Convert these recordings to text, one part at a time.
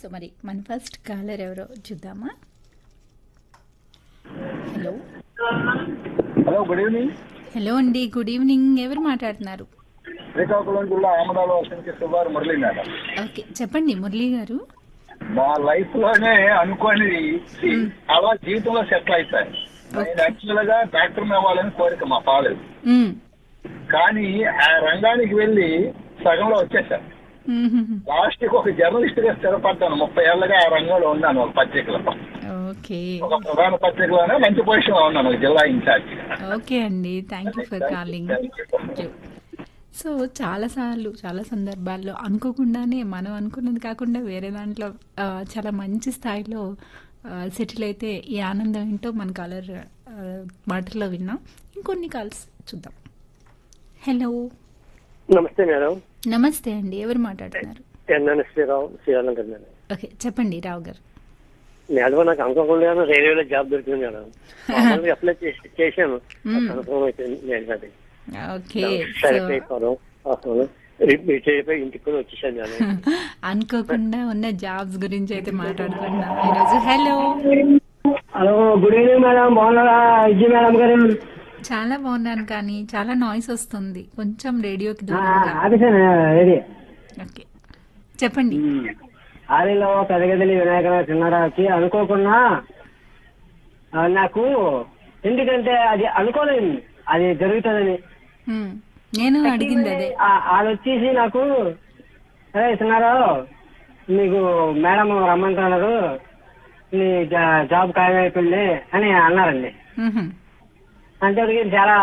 So మరి మన first caller ఎవరో చూద్దామా hello hello good evening hello అండి గుడ్ ఈవినింగ్ ఎవరు మాట్లాడుతున్నారు శ్రీకాకుళం జిల్లా ఆమదాల నుంచి సుమారు మురళి మేడం ఓకే చెప్పండి మురళి గారు మా లైఫ్ లోనే అనుకోని అలా జీవితంలో సెటిల్ అయిపోయాయి నేను యాక్చువల్ గా డాక్టర్ అవ్వాలని కోరిక మా ఫాదర్ మ్మ్. కానీ ఆ రంగానికి వెళ్ళి సగంలో వచ్చేసాను మ్మ్. లాస్ట్ కి ఒక జర్నలిస్ట్ గా స్థిరపడ్డాను ముప్పై ఏళ్ళగా ఆ రంగంలో ఉన్నాను ఒక పత్రికలో ఓకే ఒక ప్రధాన పత్రికలోనే మంచి పొజిషన్ లో ఉన్నాను ఒక జిల్లా ఇన్ఛార్జ్ ఓకే అండి thank you for calling so చాలాసార్లు చాలా సందర్భాల్లో అనుకోకుండానే మనం అనుకున్నది కాకుండా వేరే దాంట్లో ఆ, చాలా మంచి స్థాయిలో సెటిల్ అయితే ఈ ఆనందం ఏంటో మన కాలర్ మాటల్లో విన్నాం ఇంకొన్ని కాల్స్ చూద్దాం హలో నమస్తే మేడం నమస్తే అండి ఎవరు మాట్లాడుతున్నారు ఎన్ఎన్ శ్రీరావు శ్రీరామ్ గారు మేడం ఓకే చెప్పండి రావు గారు మేడం నాకు అనుకోకుండా రైల్వేలో జాబ్ దొరికింది మేడం మామూలుగా అప్లై చేసి చేశాను కన్ఫర్మ్ అయిపోయింది నేను అది ఓకే సెలెక్ట్ సో అయిపోవడం అసలు రిపీట్ అయిపోయి ఇంటికి కూడా వచ్చేసాను మేడం అనుకోకుండా ఉన్న జాబ్స్ గురించి అయితే మాట్లాడుకుంటున్నాం ఈరోజు hello hello good evening madam బాగున్నారా విజయ్ మేడం గారు చాలా బాగున్నాను కానీ చాలా నాయిస్ వస్తుంది కొంచెం రేడియోకి దూరంగా ఆఫీసాను రెడీ ఓకే చెప్పండి ఆలీలో పెదగదిలి వినాయక చిన్నారావుకి అనుకోకుండా ఆ, నాకు ఎందుకంటే అది అనుకోలేదు అది జరుగుతుందని హ్మ్. నేను అడిగింది అదే ఆ- వాళ్ళు వచ్చేసి నాకు అరే ఇస్తున్నారావు నీకు మేడం రమ్మంటున్నారు నీ జా- జాబ్ ఖాయం అయిపోయింది అని అన్నారండి మ్హూ. అంటే అడిగి చాలా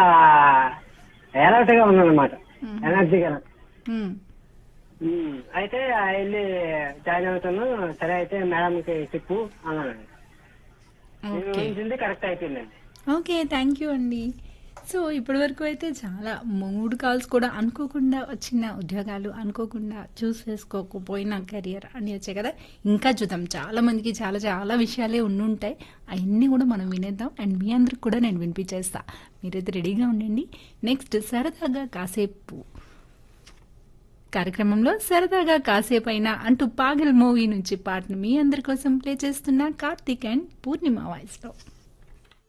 ఎలర్ట్ గా ఉందన్నమాట మ్మ్. ఎనర్జీగా హ్మ్. ఉమ్, అయితే ఆ వెళ్ళి జాయిన్ అవుతాను సరే అయితే మేడంకి చెప్పు అన్నానండి నేను ఓకే ఊహించింది కరెక్ట్ అయిపోయిందండి ఓకే థ్యాంక్ యూ అండి సో ఇప్పటి వరకు అయితే చాలా మూడు కాల్స్ కూడా అనుకోకుండా వచ్చిన ఉద్యోగాలు అనుకోకుండా చూస్ చేసుకోకపోయిన కెరియర్ అని వచ్చాయి కదా ఇంకా చూద్దాం చాలా మందికి చాలా చాలా విషయాలే ఉండుంటాయి అవన్నీ కూడా మనం వినేద్దాం అండ్ మీ అందరికి కూడా నేను వినిపించేస్తా మీరైతే రెడీగా ఉండండి నెక్స్ట్ సరదాగా కాసేపు కార్యక్రమంలో సరదాగా కాసేపు అయినా అంటూ పాగల్ మూవీ నుంచి పాటను మీ అందరి కోసం ప్లే చేస్తున్న కార్తీక్ అండ్ పూర్ణిమ వాయిస్లో